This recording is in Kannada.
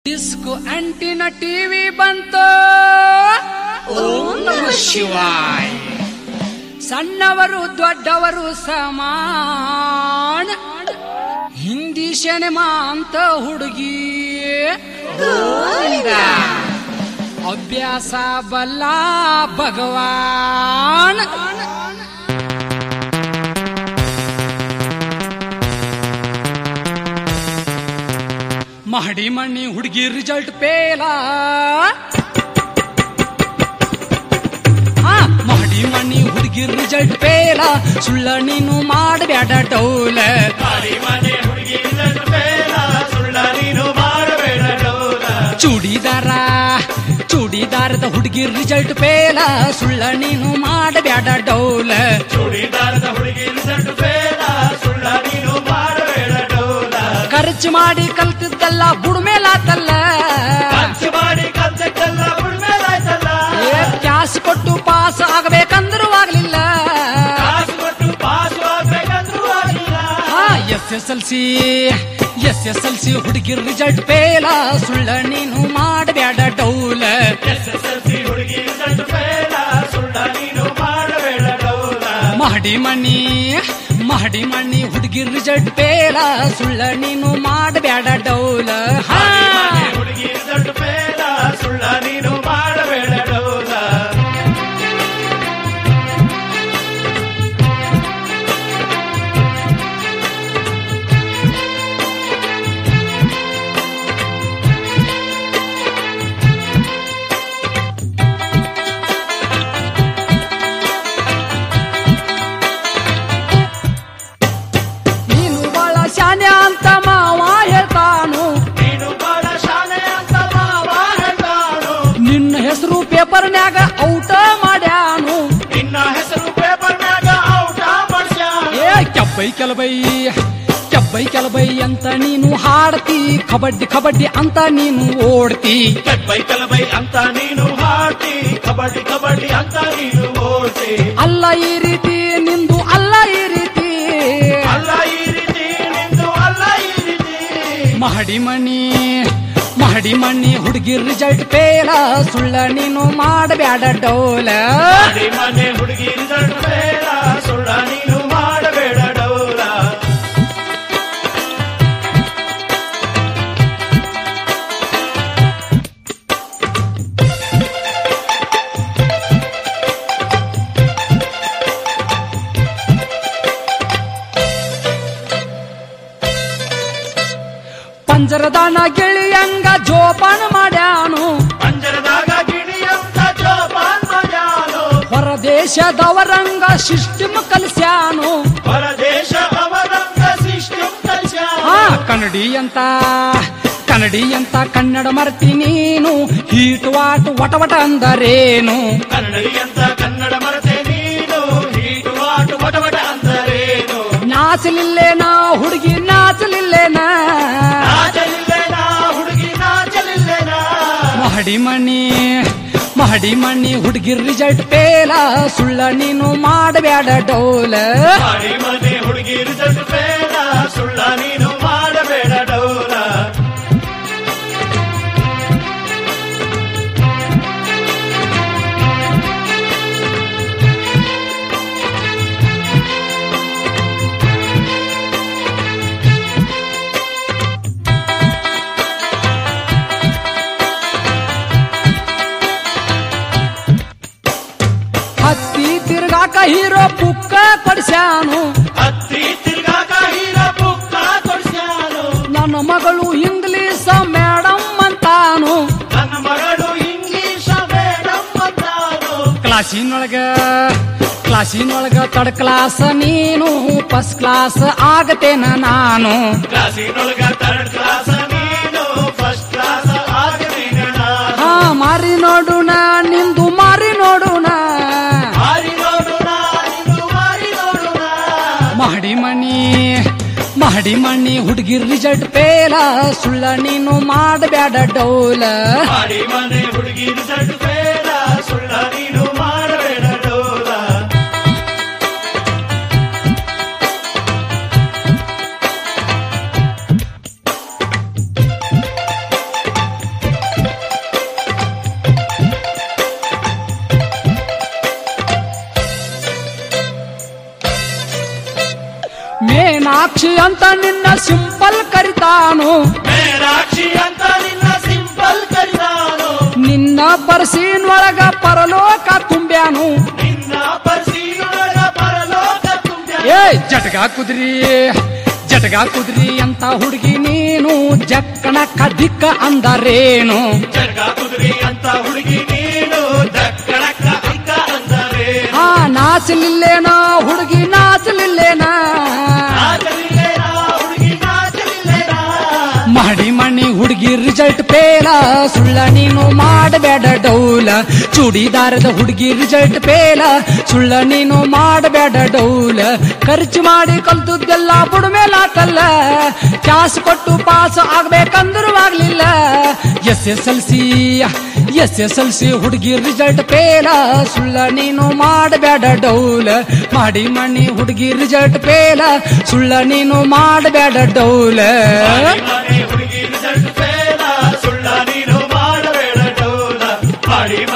ಡಿಸ್ಕು ಅಂಟಿನ ಟಿವಿ ಬಂತು ಓಂ ನಮಃ ಶಿವಾಯ ಸಣ್ಣವರು ದೊಡ್ಡವರು ಸಮಾನ ಹಿಂದಿ ಸಿನಿಮಾ ಅಂತ ಹುಡುಗಿ ಗೋವಿಂದ. ಅಭ್ಯಾಸ ಬಲ್ಲ ಭಗವಾನ್ ಮಹಡಿ ಮಣ್ಣಿ ಹುಡುಗಿ ರಿಸಲ್ಟ್ ಪೇಲ ಆ, ಮಹಡಿ ಮಣ್ಣಿ ಹುಡುಗಿ ರಿಸಲ್ಟ್ ಪೇಲ ಸುಳ್ಳ ನೀನು ಮಾಡಬೇಡ ಡೌಲ ಮಾರಿ ಮನೆ ಹುಡುಗಿ ಬೇಡ ಸುಳ್ಳ ನೀನು ಮಾಡಬೇಡ ಡೌಲ ಚೂಡಿದಾರ ಚೂಡಿದಾರದ ಹುಡುಗಿ ರಿಸಲ್ಟ್ ಪೇಲ ಸುಳ್ಳ ನೀನು ಮಾಡಬೇಡ ಡೌಲ ಚೂಡಿದಾರದ ಹುಡುಗಿ ರಿಸಲ್ಟ್ ಬೇಡ ಸುಳ್ಳ ನೀನು ಮಾಡಬೇಡ ಡೌಲ ಖರ್ಚು ಮಾಡಿ ಕಲ್ತಿದ್ದಲ್ಲ ಬುಡ್ಮೇಲಾತಲ್ಲ ಖರ್ಚು ಮಾಡಿ ಕಲ್ತಕ್ಕೆಲ್ಲ ಬಿಡ್ಮೇಲಾಯ್ತಲ್ಲ ಏ ಕ್ಯಾಸ್ ಕೊಟ್ಟು ಪಾಸ್ ಆಗಬೇಕಂದ್ರೂ ಆಗ್ಲಿಲ್ಲ ಕಾಸು ಕೊಟ್ಟು ಪಾಸು ಆಗ್ಬೇಕಂದ್ರೂ ಆಗಿಲ್ಲ S S L C S S L C ಹುಡುಗಿ ರಿಸಲ್ಟ್ ಪೇಲ ಸುಳ್ಳ ನೀನು ಮಾಡಬೇಡ ಡೌಲ ಎಸ್ ಎಸ್ ಎಲ್ ಸಿ ಹುಡುಗಿ ರಿಸಲ್ಟ್ ಬೇಡ ಸುಳ್ಳ ನೀನು ಮಾಡಬೇಡ ಡೌಲ ಮಹಡಿ ಮಣ್ಣಿ ಮಹಡಿ ಮಣ್ಣಿ ಹುಡುಗಿ ರಿಸಲ್ಟ್ ಪೇಲ ಸುಳ್ಳ ನೀನು ಮಾಡಬೇಡ ಡೌಲ ಹಾ. ಮಾರಿ ಮನೆ ಹುಡುಗಿ ರಿಸಲ್ಟ್ ಬೇಡ ಸುಳ್ಳ ನೀನು ಮಾಡಬೇಡ ಡೌಲ ನೀನು ಬಾಳ ಶಾನೆ ಅಂತ ಮಾವ ಹೇಳ್ತಾನು ನೀನು ಬಹಳ ಶಾಲೆ ಅಂತ ಮಾವ ಹೇಳ್ತಾನು ನಿನ್ನ ಹೆಸರು ಪೇಪರ್ನ್ಯಾಗ ಔಟ ಮಾಡ್ಯಾನು ನಿನ್ನ ಹೆಸರು ಪೇಪರ್ ಮ್ಯಾಗ ಔಟ ಮಾಡ್ಸ್ಯಾನ ಏ ಕೆಬ್ಬೈ ಕೆಲಬೈ ಕೆಬ್ಬೈ ಕೆಲಬೈ ಅಂತ ನೀನು ಹಾಡ್ತಿ ಕಬಡ್ಡಿ ಕಬಡ್ಡಿ ಅಂತ ನೀನು ಓಡ್ತಿ ಕೆಬ್ಬೈ ಕಲಬೈ ಅಂತ ನೀನು ಹಾಡ್ತಿ ಕಬಡ್ಡಿ ಕಬಡ್ಡಿ ಅಂತ ನೀನು ಓಡ್ತಿ ಅಲ್ಲ ಈ ರೀತಿ ನಿಂದು ಅಲ್ಲ ಈ ರೀತಿ ಅಲ್ಲ ಈ ರೀತಿ ನಿಂದು ಅಲ್ಲ ಈ ರೀತಿ ಮಹಡಿ ಮಣ್ಣಿ ಮಹಡಿ ಮಣ್ಣಿ ಹುಡುಗಿ ರಿಸಲ್ಟ್ ಪೇಲ ಸುಳ್ಳ ನೀನು ಮಾಡಬೇಡ ಡೌಲ ಮಾಡಿ ಮನೆ ಹುಡುಗಿ ರಿಸಲ್ಟ್ ಬೇಡ ಸುಳ್ಳ ನೀನು ಮಾಡಬೇಡ ಡೌಲ ಪಂಜರದಾನ ಗೆಳಿಯಂಗ ಜೋಪಾನ ಮಾಡ್ಯಾನು ಪಂಜರದಾಗ ಗಿಣಿ ಅಂತ ಜೋಪಾನ್ ಮಜಾನು ಹೊರದೇಶದವರಂಗ ಸಿಸ್ಟಮ್ ಕಲಿಸ್ಯಾನು ಹೊರದೇಶ ಅವರಂಗ ಸಿಸ್ಟಮ್ ಕಲ್ಸ್ಯಾನ ಹಾ ಕನ್ನಡಿ ಅಂತ ಕನ್ನಡಿ ಅಂತ ಕನ್ನಡ ಮರ್ತಿ ನೀನು ಹೀಟ್ ವಾಟ್ ವಟ ವಟ ಅಂದರೇನು ಕನ್ನಡಿ ಅಂತ ಕನ್ನಡ ಮರತೆ ನೀನು ಹೀಟು ಆಟು ವಟವಟ ಅಂದರೇನು ನಾಚಲಿಲ್ಲೇನಾ ಹುಡುಗಿ ನಾಚಲಿಲ್ಲೇನಾ ನಾಚಲಿಲ್ಲೇನಾ ಹುಡುಗಿ ನಾಚಲಿಲ್ಲೇನಾ ಮಹಡಿ ಮಣ್ಣಿ ಮಹಡಿ ಮಣ್ಣಿ ಹುಡುಗಿ ರಿಸಲ್ಟ್ ಪೇಲ ಸುಳ್ಳ ನೀನು ಮಾಡಬೇಡ ಡೌಲ ಮಾಡಿ ಮನೆ ಹುಡುಗಿ ರಿಸಲ್ಟ್ ಬೇಡ ಸುಳ್ಳ ನೀನು ಮಾಡಬೇಡ ಡೌಲ ಹತ್ತಿ ತಿರ್ಗಾಕ ಹೀರೋ ಪುಕ್ಕ ಕೊಡ್ಸ್ಯಾನು ಹತ್ತಿ ತಿರ್ಗಾಕ ಹೀರ ಪುಕ್ಕ ಕೊಡ್ಸ್ಯಾನು ನನ್ನ ಮಗಳು ಇಂಗ್ಲೀಷ್ ಮೇಡಮ್ ಅಂತಾನು ನನ್ನ ಮಗಳು ಇಂಗ್ಲಿಷ ಮೇಡಮ್ ಅಂತಾನು ಕ್ಲಾಸಿನೊಳಗ ಕ್ಲಾಸಿನೊಳಗ ತರ್ಡ್ ಕ್ಲಾಸ್ ನೀನು ಫಸ್ಟ್ ಕ್ಲಾಸ್ ಆಗತೇನ ನಾನು ಕ್ಲಾಸಿನೊಳಗ ಥರ್ಡ್ ಕ್ಲಾಸ್ ನೀನು ಫಸ್ಟ್ ಕ್ಲಾಸ್ ಆಗದೀನ ಹಾ ಮಾರಿ ನೋಡುಣ ನಿಂದು ಮಾರಿ ನೋಡುಣ ಮಾರಿ ನೋಡುಣ ನಿಂದು ಮಾರಿ ನೋಡುಣ ಮಹಡಿ ಮಣಿ ಮಹಡಿ ಮಣ್ಣಿ ಹುಡುಗಿ ರಿಸಲ್ಟ್ ಪೇಲ ಸುಳ್ಳ ನೀನು ಮಾಡಬೇಡ ಡೌಲ ಮಾಡಿ ಮನೆ ಹುಡುಗಿ ರಿಸಲ್ಟ್ ಬೇಡ ಸುಳ್ಳ ನೀನು ಮಾಡಬೇಡ ಡೌಲ ಮೀನಾಕ್ಷಿ ಅಂತ ನಿನ್ನ ಸಿಂಪಲ್ ಕರಿತಾನು ಮೇನಾಕ್ಷಿ ಅಂತ ನಿನ್ನ ಸಿಂಪಲ್ ಕರಿದಾನು ನಿನ್ನ ಪರ್ಸೀನ್ ಒಳಗ ಪರಲೋಕ ತುಂಬ್ಯಾನು ನಿನ್ನ ಪರ್ಸಿಯೊಳಗ ಪರಲೋಕ ತುಂಬ್ಯ ಏ ಜಟಗ ಕುದ್ರಿ ಜಟಗ ಕುದ್ರಿ ಅಂತ ಹುಡುಗಿ ನೀನು ಜಕ್ಕಣಕ್ಕ ದಿಕ್ಕ ಅಂದರೇನು ಜಗ ಕುದುರಿ ಅಂತ ಹುಡುಗಿ ನೀನು ದಕ್ಕಳಕ್ಕ ಅಂತ ಅಂದರೆ ಆ ನಾಚಲಿಲ್ಲೇನ ಹುಡುಗಿ ನಾಚಲಿಲ್ಲೇನ ನಾಚಲಿಲ್ಲೇನಾ ಹುಡುಗಿ ನಾಚಲಿಲ್ಲೇನಾ ಮಾಡಿ ಮಣ್ಣಿ ಹುಡುಗಿ ರಿಸಲ್ಟ್ ಪೇಲ ಸುಳ್ಳ ನೀನು ಮಾಡಬೇಡ ಡೌಲ ಚೂಡಿದಾರದ ಹುಡುಗಿ ರಿಸಲ್ಟ್ ಪೇಲ ಸುಳ್ಳ ನೀನು ಮಾಡಬೇಡ ಡೌಲ ಖರ್ಚು ಮಾಡಿ ಕಲ್ತದ್ದೆಲ್ಲ ಬುಡ ಮೇಲಾತಲ್ಲ ಕ್ಯಾಸ್ ಕೊಟ್ಟು ಪಾಸ್ ಆಗ್ಬೇಕಂದ್ರೂ ಆಗ್ಲಿಲ್ಲ S S L C S S L C ಹುಡುಗಿ ರಿಸಲ್ಟ್ ಪೇಲ ಸುಳ್ಳ ನೀನು ಮಾಡಬೇಡ ಡೌಲ ಮಾಡಿ ಮಣ್ಣಿ ಹುಡುಗಿ ರಿಸಲ್ಟ್ ಪೇಲ ಸುಳ್ಳ ನೀನು ಮಾಡಬೇಡ ಡೌಲ ಮನೆ ಹುಡುಗಿ ರಿಸಲ್ಟ್ ಫೇಲ ಸುಳ್ಳ ನೀನು ಮಾಡಬೇಡ ಡೌಲ ಮಾಡಿ